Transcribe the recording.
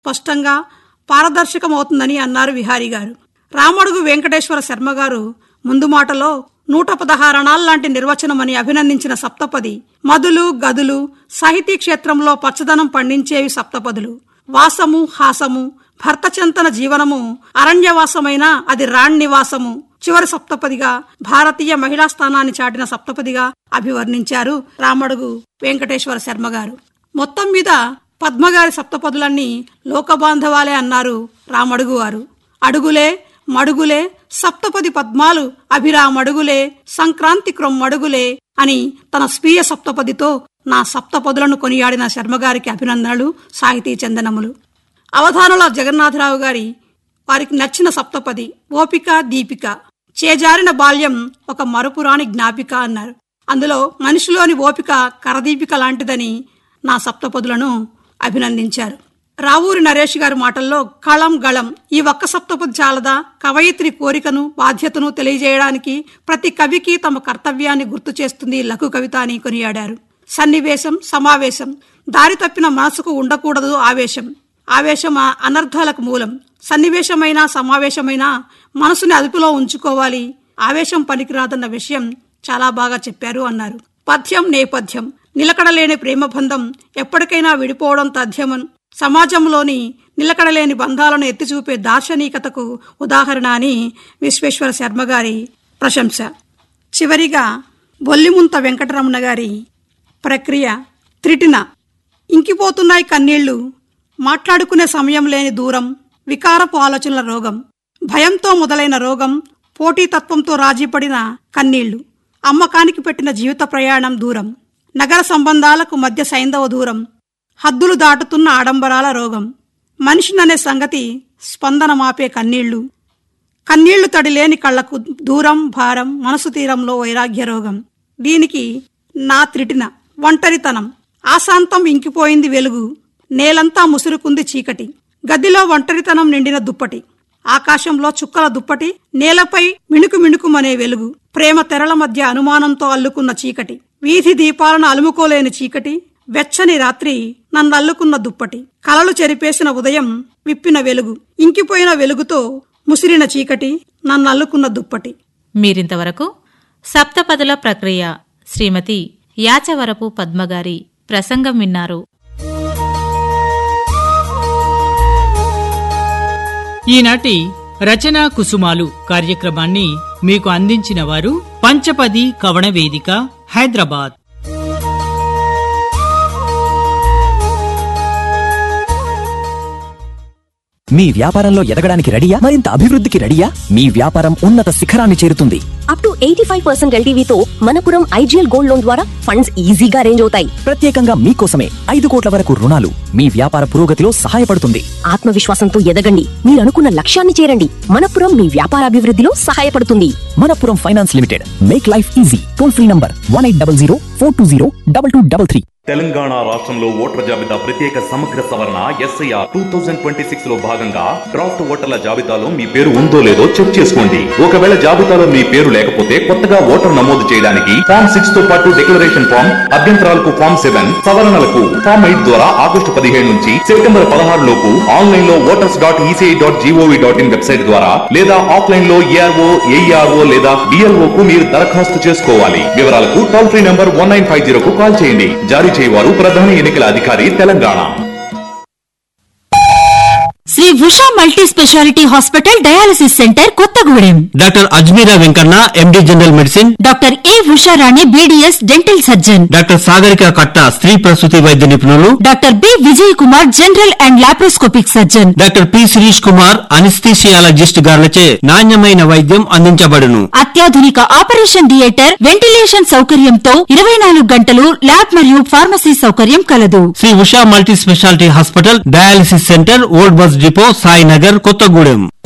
స్పష్టంగా పారదర్శకమవుతుందని అన్నారు విహారీ గారు రామడుగు వెంకటేశ్వర శర్మ గారు ముందు మాటలో నూట పదహారణాల లాంటి నిర్వచనమని అభినందించిన సప్తపది మదులు గదులు సాహితీ క్షేత్రంలో పచ్చదనం పండించేవి సప్తపదులు వాసము హాసము భర్తచంతన జీవనము అరణ్యవాసమైన అది రాణ్ నివాసము చివరి సప్తపదిగా భారతీయ మహిళా స్థానాన్ని చాటిన సప్తపదిగా అభివర్ణించారు రామడుగు వెంకటేశ్వర శర్మ గారు మొత్తం మీద పద్మగారి సప్తపదులన్నీ లోకబాంధవాలే అన్నారు రామడుగు వారు అడుగులే మడుగులే సప్తపది పద్మాలు అభిరామడుగులే సంక్రాంతి క్రొమ్మడుగులే అని తన స్వీయ సప్తపదితో నా సప్తపదులను కొనియాడిన శర్మగారికి అభినందనలు సాహితీ చందనములు అవధానుల జగన్నాథరావు గారి వారికి నచ్చిన సప్తపది ఓపిక దీపిక చేజారిన బాల్యం ఒక మరుపురాని జ్ఞాపిక అన్నారు అందులో మనిషిలోని ఓపిక కరదీపిక లాంటిదని నా సప్తపదులను అభినందించారు రావూరి నరేష్ గారి మాటల్లో కళం గళం ఈ ఒక్క సప్తపది చాలదా కవయిత్రి కోరికను బాధ్యతను తెలియజేయడానికి ప్రతి కవికి తమ కర్తవ్యాన్ని గుర్తు చేస్తుంది లఘు కవిత అని కొనియాడారు సన్నివేశం సమావేశం దారి తప్పిన మనసుకు ఉండకూడదు ఆవేశం ఆవేశం ఆ అనర్థాలకు మూలం సన్నివేశమైన సమావేశమైన మనసుని అదుపులో ఉంచుకోవాలి ఆవేశం పనికిరాదన్న విషయం చాలా బాగా చెప్పారు అన్నారు పథ్యం నేపథ్యం నిలకడలేని ప్రేమ బంధం ఎప్పటికైనా విడిపోవడం తథ్యమన్ సమాజంలోని నిలకడలేని బంధాలను ఎత్తిచూపే దార్శనికతకు ఉదాహరణ అని విశ్వేశ్వర శర్మ గారి ప్రశంస చివరిగా బొల్లిముంత వెంకటరమణ గారి ప్రక్రియ త్రిటిన ఇంకిపోతున్నాయి కన్నీళ్లు మాట్లాడుకునే సమయం లేని దూరం వికారపు ఆలోచనల రోగం భయంతో మొదలైన రోగం పోటీతత్వంతో రాజీపడిన కన్నీళ్లు అమ్మకానికి పెట్టిన జీవిత ప్రయాణం దూరం నగర సంబంధాలకు మధ్య సైంధవ దూరం హద్దులు దాటుతున్న ఆడంబరాల రోగం మనిషిననే సంగతి స్పందన మాపే కన్నీళ్లు కన్నీళ్లు తడిలేని కళ్లకు దూరం భారం మనసు తీరంలో వైరాగ్య రోగం దీనికి నా త్రిటిన ఒంటరితనం ఆశాంతం ఇంకిపోయింది వెలుగు నేలంతా ముసురుకుంది చీకటి గదిలో ఒంటరితనం నిండిన దుప్పటి ఆకాశంలో చుక్కల దుప్పటి నేలపై మిణుకు మిణుకుమనే వెలుగు ప్రేమ తెరల మధ్య అనుమానంతో అల్లుకున్న చీకటి వీధి దీపాలను అలుముకోలేని చీకటి వెచ్చని రాత్రి నన్ను అల్లుకున్న దుప్పటి కలలు చెరిపేసిన ఉదయం విప్పిన వెలుగు ఇంకిపోయిన వెలుగుతో ముసిరిన చీకటి నన్ను అల్లుకున్న దుప్పటి మీరింతవరకు సప్తపదుల ప్రక్రియ శ్రీమతి యాచవరపు పద్మగారి ప్రసంగం విన్నారు ఈనాటి రచనా కుసుమాలు కార్యక్రమాన్ని మీకు అందించిన వారు పంచపది కవణ వేదిక హైదరాబాద్ మీ వ్యాపారంలో ఎదగడానికి రెడీయా మరింత అభివృద్ధికి రెడీయా మీ వ్యాపారం ఉన్నత శిఖరాన్ని చేరుతుంది up to eighty five percent ఎల్టీవీతో మనపురం ఐజీఎల్ గోల్డ్ లోన్ ద్వారా ఫండ్స్ ఈజీగా అరేంజ్ అవుతాయి ప్రత్యేకంగా మీకోసమే ఐదు కోట్ల వరకు రుణాలు మీ వ్యాపార పురోగతిలో సహాయపడుతుంది ఆత్మవిశ్వాసంతో ఎదగండి మీరు అనుకున్న లక్ష్యాన్ని చేరండి మనపురం మీ వ్యాపార అభివృద్ధిలో సహాయపడుతుంది Manappuram finance limited make life easy toll free number one eight double zero four two zero double two double three Telangana రాష్ట్రంలో ఓటర్ల జాబితా ప్రత్యేక సమగ్ర సవరణ SIR two thousand twenty six లో భాగంగా డ్రాఫ్ట్ ఓటర్ల జాబితాలో మీ పేరు ఉందో లేదో చెక్ చేసుకోండి ఒకవేళ జాబితాలో మీ పేరు లేకపోతే కొత్తగా ఓటర్ నమోదు చేయడానికి ఫామ్ సిక్స్ తో పాటు డిక్లరేషన్ ఫామ్ అభ్యంతరాలకు ఫామ్ సెవెన్ సవరణలకు ఫామ్ ఎయిట్ ద్వారా ఆగస్టు పదిహేడు నుంచి సెప్టెంబర్ పదహారు లోపు ఆన్లైన్ లో voters dot ECI dot G O V dot in website ద్వారా లేదా ఆఫ్లైన్ లో ఏఆర్ఓ ఏఈఆర్ఓ లేదా బిఎల్ఓ కు మీరు దరఖాస్తు చేసుకోవాలి వివరాలకు toll free number one nine five జీరోకు కాల్ చేయండి జారీ చేయవారు ప్రధాన ఎన్నికల అధికారి Telangana Shri Usha multi specialty hospital dialysis centre Kothagudem doctor Ajmeera Venkanna MD general medicine doctor A Usharani BDS dental surgeon doctor Sagarika Katta స్త్రీ ప్రసూతి వైద్య నిపుణులు doctor B Vijay Kumar general and laparoscopic surgeon doctor P Shirish Kumar anaesthesiologist గారిచే నాణ్యమైన వైద్యం అందించబడును అత్యాధునిక ఆపరేషన్ థియేటర్ వెంటిలేషన్ సౌకర్యంతో ఇరవై నాలుగు గంటలు ల్యాబ్ మరియు ఫార్మసీ సౌకర్యం కలదు Shri Usha multi specialty hospital dialysis centre old bus depot Sainagar Kothagudem